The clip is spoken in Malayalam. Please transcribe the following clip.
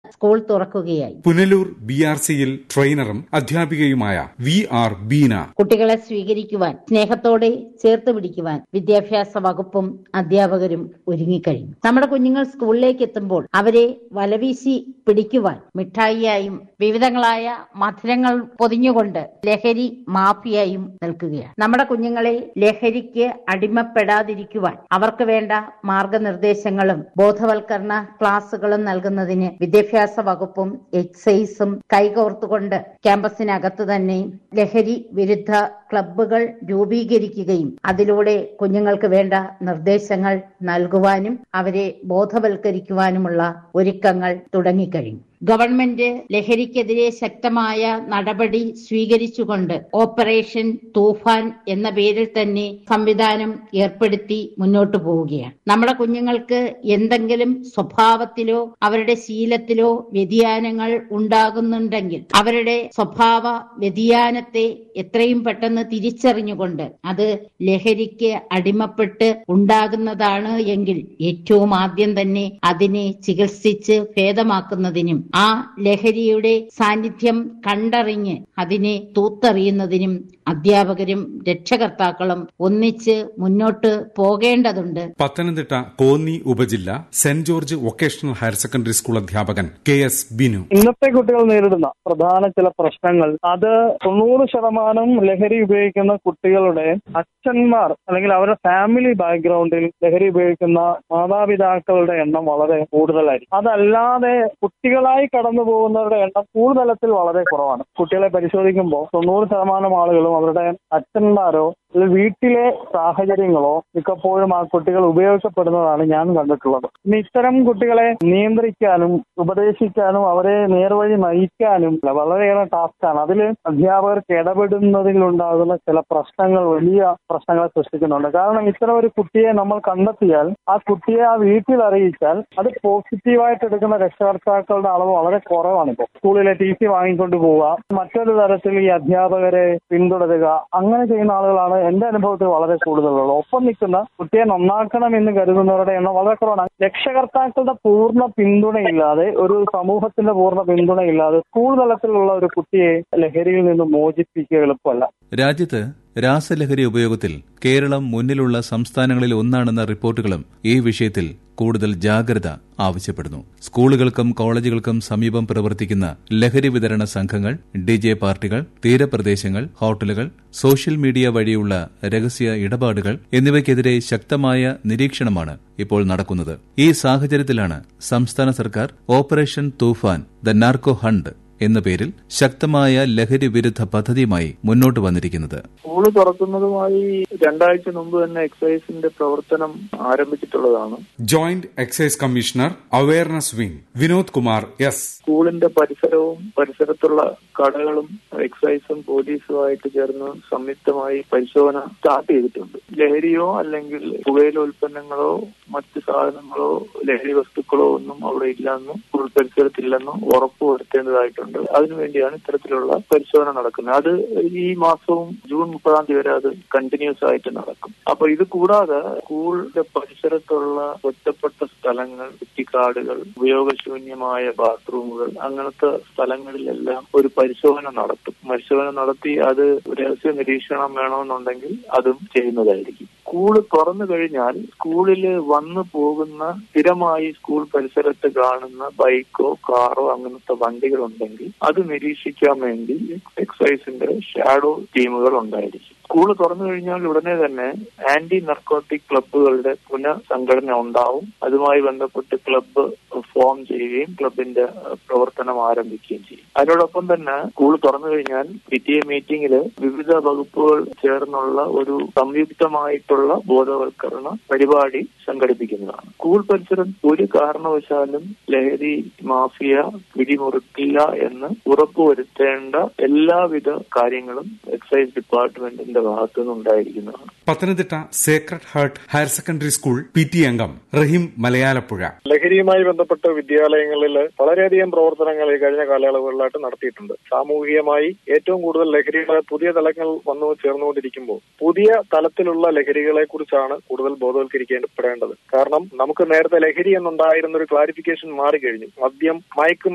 സ്കൂൾ തുറക്കുകയായി പുനലൂർ ബി ആർ സിയിൽ ട്രെയിനറും അധ്യാപികയുമായ വി ആർ ബീന കുട്ടികളെ സ്വീകരിക്കുവാൻ സ്നേഹത്തോടെ ചേർത്ത് പിടിക്കുവാൻ വിദ്യാഭ്യാസ വകുപ്പും അധ്യാപകരും ഒരുങ്ങിക്കഴിഞ്ഞു നമ്മുടെ കുഞ്ഞുങ്ങൾ സ്കൂളിലേക്ക് എത്തുമ്പോൾ അവരെ വലവീശി പിടിക്കുവാൻ മിഠായിയായും വിവിധങ്ങളായ മധുരങ്ങൾ പൊതിഞ്ഞുകൊണ്ട് ലഹരി മാഫിയായും നിൽക്കുകയാണ് നമ്മുടെ കുഞ്ഞുങ്ങളെ ലഹരിക്ക് അടിമപ്പെടാതിരിക്കുവാൻ അവർക്ക് വേണ്ട മാർഗനിർദ്ദേശങ്ങളും ബോധവൽക്കരണ ക്ലാസുകളും നൽകുന്നതിന് വിദ്യാഭ്യാസ വകുപ്പും എക്സൈസും കൈകോർത്തുകൊണ്ട് ക്യാമ്പസിനകത്ത് തന്നെ ലഹരി വിരുദ്ധ ക്ലബ്ബുകൾ രൂപീകരിക്കുകയും അതിലൂടെ കുഞ്ഞുങ്ങൾക്ക് വേണ്ട നിർദ്ദേശങ്ങൾ നൽകുവാനും അവരെ ബോധവൽക്കരിക്കുവാനുമുള്ള ഒരുക്കങ്ങൾ തുടങ്ങിക്കഴിഞ്ഞു ഗവൺമെന്റ് ലഹരിക്കെതിരെ ശക്തമായ നടപടി സ്വീകരിച്ചുകൊണ്ട് ഓപ്പറേഷൻ തൂഫാൻ എന്ന പേരിൽ തന്നെ സംവിധാനം ഏർപ്പെടുത്തി മുന്നോട്ടു പോവുകയാണ് നമ്മുടെ കുഞ്ഞുങ്ങൾക്ക് എന്തെങ്കിലും സ്വഭാവത്തിലോ അവരുടെ ശീലത്തിലോ വ്യതിയാനങ്ങൾ ഉണ്ടാകുന്നുണ്ടെങ്കിൽ അവരുടെ സ്വഭാവ വ്യതിയാനത്തെ എത്രയും പെട്ടെന്ന് തിരിച്ചറിഞ്ഞുകൊണ്ട് അത് ലഹരിക്ക് അടിമപ്പെട്ട് ഉണ്ടാകുന്നതാണ് എങ്കിൽ ഏറ്റവും ആദ്യം തന്നെ അതിനെ ചികിത്സിച്ച് ഭേദമാക്കുന്നതിനും ആ ലഹരിയുടെ സാന്നിധ്യം കണ്ടറിഞ്ഞ് അതിനെ തൂത്തെറിയുന്നതിനും അധ്യാപകരും രക്ഷകർത്താക്കളും ഒന്നിച്ച് മുന്നോട്ട് പോകേണ്ടതുണ്ട് പത്തനംതിട്ട കോന്നി ഉപജില്ല Saint George vocational higher secondary school അധ്യാപകൻ കെ എസ് ബിനു ഇന്നത്തെ കുട്ടികൾ നേരിടുന്ന പ്രധാന ചില പ്രശ്നങ്ങൾ അത് തൊണ്ണൂറ് ശതമാനം ലഹരി ഉപയോഗിക്കുന്ന കുട്ടികളുടെ അച്ഛന്മാർ അല്ലെങ്കിൽ അവരുടെ ഫാമിലി ബാക്ക്ഗ്രൗണ്ടിൽ ലഹരി ഉപയോഗിക്കുന്ന മാതാപിതാക്കളുടെ എണ്ണം വളരെ കൂടുതലായിരിക്കും അതല്ലാതെ കുട്ടികളായി കടന്നു പോകുന്നവരുടെ എണ്ണം കൂടുതലത്തിൽ വളരെ കുറവാണ് കുട്ടികളെ പരിശോധിക്കുമ്പോൾ തൊണ്ണൂറ് ശതമാനം ആളുകളും അവരുടെ അച്ഛന്മാരോ അല്ലെങ്കിൽ വീട്ടിലെ സാഹചര്യങ്ങളോ മിക്കപ്പോഴും ആ കുട്ടികൾ ഉപയോഗിക്കപ്പെടുന്നതാണ് ഞാൻ കണ്ടിട്ടുള്ളത് ഇനി ഇത്തരം കുട്ടികളെ നിയന്ത്രിക്കാനും ഉപദേശിക്കാനും അവരെ നേർവഴി നയിക്കാനും വളരെയേറെ ടാസ്ക്കാണ് അതിൽ അധ്യാപകർക്ക് ഇടപെടുന്നതിലുണ്ടാകുന്ന ചില പ്രശ്നങ്ങൾ വലിയ പ്രശ്നങ്ങളെ സൃഷ്ടിക്കുന്നുണ്ട് കാരണം ഇത്തരം ഒരു കുട്ടിയെ നമ്മൾ കണ്ടെത്തിയാൽ ആ കുട്ടിയെ ആ വീട്ടിൽ അറിയിച്ചാൽ അത് പോസിറ്റീവായിട്ട് എടുക്കുന്ന രക്ഷകർത്താക്കളുടെ അളവ് വളരെ കുറവാണ് ഇപ്പോൾ സ്കൂളിലെ ടി സി വാങ്ങിക്കൊണ്ട് പോവുക മറ്റൊരു തരത്തിൽ ഈ അധ്യാപകരെ പിന്തുടരുക അങ്ങനെ ചെയ്യുന്ന ആളുകളാണ് എന്റെ അനുഭവത്തിൽ വളരെ കൂടുതലുള്ളത് ഒപ്പം നിൽക്കുന്ന കുട്ടിയെ നന്നാക്കണം എന്ന് കരുതുന്നവരുടെ എണ്ണം വളരെ കുറവാണ് രക്ഷകർത്താക്കളുടെ പൂർണ്ണ പിന്തുണയില്ലാതെ ഒരു സമൂഹത്തിന്റെ പൂർണ്ണ പിന്തുണയില്ലാതെ സ്കൂൾ തലത്തിലുള്ള ഒരു കുട്ടിയെ ലഹരിയിൽ നിന്ന് മോചിപ്പിക്കുക എളുപ്പമല്ല രാജ്യത്ത് രാസലഹരി ഉപയോഗത്തിൽ കേരളം മുന്നിലുള്ള സംസ്ഥാനങ്ങളിൽ ഒന്നാണെന്ന റിപ്പോർട്ടുകളും ഈ വിഷയത്തിൽ കൂടുതൽ ജാഗ്രത ആവശ്യപ്പെടുന്നു സ്കൂളുകൾക്കും കോളേജുകൾക്കും സമീപം പ്രവർത്തിക്കുന്ന ലഹരി വിതരണ സംഘങ്ങൾ ഡിജെ പാർട്ടികൾ തീരപ്രദേശങ്ങൾ ഹോട്ടലുകൾ സോഷ്യൽ മീഡിയ വഴിയുള്ള രഹസ്യ ഇടപാടുകൾ എന്നിവയ്ക്കെതിരെ ശക്തമായ നിരീക്ഷണമാണ് ഇപ്പോൾ നടക്കുന്നത് ഈ സാഹചര്യത്തിലാണ് സംസ്ഥാന സർക്കാർ operation Toofan the narco hunt എന്ന പേരിൽ ശക്തമായ ലഹരി വിരുദ്ധ പദ്ധതിയുമായി മുന്നോട്ട് വന്നിരിക്കുന്നത് സ്കൂള് തുറക്കുന്നതുമായി രണ്ടാഴ്ച മുമ്പ് തന്നെ എക്സൈസിന്റെ പ്രവർത്തനം ആരംഭിച്ചിട്ടുള്ളതാണ് joint excise commissioner awareness wing Vinod Kumar S സ്കൂളിന്റെ പരിസരവും പരിസരത്തുള്ള കടകളും എക്സൈസും പോലീസുമായിട്ട് ചേർന്ന് സംയുക്തമായി പരിശോധന സ്റ്റാർട്ട് ചെയ്തിട്ടുണ്ട് ലഹരിയോ അല്ലെങ്കിൽ പുകയില ഉൽപ്പന്നങ്ങളോ മറ്റ് സാധനങ്ങളോ ലഹരി വസ്തുക്കളോ ഒന്നും അവിടെ ഇല്ലെന്നും സ്കൂൾ പരിസരത്തില്ലെന്നും ഉറപ്പുവരുത്തേണ്ടതായിട്ടുണ്ട് അതിനുവേണ്ടിയാണ് ഇത്തരത്തിലുള്ള പരിശോധന നടക്കുന്നത് അത് ഈ മാസവും ജൂൺ മുപ്പതാം തീയതി വരെ അത് കണ്ടിന്യൂസ് ആയിട്ട് നടക്കും അപ്പൊ ഇത് കൂടാതെ സ്കൂളിന്റെ പരിസരത്തുള്ള ഒറ്റപ്പെട്ട സ്ഥലങ്ങൾ കുറ്റിക്കാടുകൾ ഉപയോഗശൂന്യമായ ബാത്റൂമുകൾ അങ്ങനത്തെ സ്ഥലങ്ങളിലെല്ലാം ഒരു പരിശോധന നടത്തും പരിശോധന നടത്തി അത് രഹസ്യ നിരീക്ഷണം വേണമെന്നുണ്ടെങ്കിൽ അതും ചെയ്യുന്നതായിരിക്കും സ്കൂള് തുറന്നു കഴിഞ്ഞാൽ സ്കൂളിൽ വന്നു പോകുന്ന സ്ഥിരമായി സ്കൂൾ പരിസരത്ത് കാണുന്ന ബൈക്കോ കാറോ അങ്ങനത്തെ വണ്ടികളുണ്ടെങ്കിൽ അത് നിരീക്ഷിക്കാൻ വേണ്ടി എക്സൈസിന്റെ ഷാഡോ ടീമുകൾ ഉണ്ടായിരിക്കും സ്കൂൾ തുറന്നു കഴിഞ്ഞാൽ ഉടനെ തന്നെ ആന്റി നർക്കോട്ടിക് ക്ലബ്ബുകളുടെ പുനഃസംഘടന ഉണ്ടാവും അതുമായി ബന്ധപ്പെട്ട് ക്ലബ്ബ് ഫോം ചെയ്യുകയും ക്ലബിന്റെ പ്രവർത്തനം ആരംഭിക്കുകയും ചെയ്യും അതിനോടൊപ്പം തന്നെ സ്കൂൾ തുറന്നു കഴിഞ്ഞാൽ പി ടി എ മീറ്റിംഗിൽ വിവിധ വകുപ്പുകൾ ചേർന്നുള്ള ഒരു സംയുക്തമായിട്ടുള്ള ബോധവൽക്കരണ പരിപാടി സംഘടിപ്പിക്കുന്നതാണ് സ്കൂൾ പരിസരം ഒരു കാരണവശാലും ലഹരി മാഫിയ പിടിമുറുക്കില്ല എന്ന് ഉറപ്പുവരുത്തേണ്ട എല്ലാവിധ കാര്യങ്ങളും എക്സൈസ് ഡിപ്പാർട്ട്മെന്റിന്റെ ഭാഗത്തുനിന്ന് ഉണ്ടായിരിക്കുന്നതാണ് Pathanamthitta Sacred Heart higher secondary school P T അംഗം റഹീം മലയാലപ്പുഴ ലഹരിയുമായി ബന്ധപ്പെട്ട വിദ്യാലയങ്ങളിൽ വളരെയധികം പ്രവർത്തനങ്ങൾ ഈ കഴിഞ്ഞ കാലയളവുകളിലായിട്ട് നടത്തിയിട്ടുണ്ട് സാമൂഹികമായി ഏറ്റവും കൂടുതൽ ലഹരികളെ പുതിയ തലങ്ങൾ വന്നു ചേർന്നുകൊണ്ടിരിക്കുമ്പോൾ പുതിയ തലത്തിലുള്ള ലഹരികളെ കുറിച്ചാണ് കൂടുതൽ ബോധവൽക്കരിക്കപ്പെടേണ്ടത് കാരണം നമുക്ക് നേരത്തെ ലഹരി എന്നുണ്ടായിരുന്ന ഒരു ക്ലാരിഫിക്കേഷൻ മാറിക്കഴിഞ്ഞു മദ്യം മയക്കുമരുന്ന്